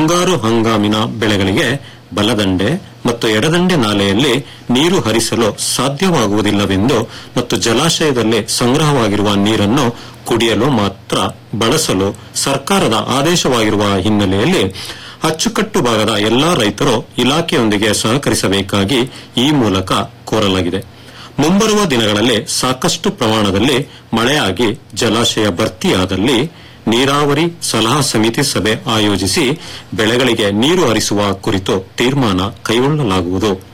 ಮುಂಗಾರು ಹಂಗಾಮಿನ ಬೆಳೆಗಳಿಗೆ ಬಲದಂಡೆ ಮತ್ತು ಎಡದಂಡೆ ನಾಲೆಯಲ್ಲಿ ನೀರು ಹರಿಸಲು ಸಾಧ್ಯವಾಗುವುದಿಲ್ಲವೆಂದು ಮತ್ತು ಜಲಾಶಯದಲ್ಲಿ ಸಂಗ್ರಹವಾಗಿರುವ ನೀರನ್ನು ಕುಡಿಯಲು ಮಾತ್ರ ಬಳಸಲು ಸರ್ಕಾರದ ಆದೇಶವಾಗಿರುವ ಹಿನ್ನೆಲೆಯಲ್ಲಿ ಅಚ್ಚುಕಟ್ಟು ಭಾಗದ ಎಲ್ಲಾ ರೈತರು ಇಲಾಖೆಯೊಂದಿಗೆ ಸಹಕರಿಸಬೇಕಾಗಿ ಈ ಮೂಲಕ ಕೋರಲಾಗಿದೆ ಮುಂಬರುವ ದಿನಗಳಲ್ಲಿ ಸಾಕಷ್ಟು ಪ್ರಮಾಣದಲ್ಲಿ ಮಳೆಯಾಗಿ ಜಲಾಶಯ ಭರ್ತಿಯಾದಲ್ಲಿ ನೀರಾವರಿ ಸಲಹಾ ಸಮಿತಿ ಸಭೆ ಆಯೋಜಿಸಿ ಬೆಳೆಗಳಿಗೆ ನೀರು ಹರಿಸುವ ಕುರಿತು ತೀರ್ಮಾನ ಕೈಗೊಳ್ಳಲಾಗುವುದು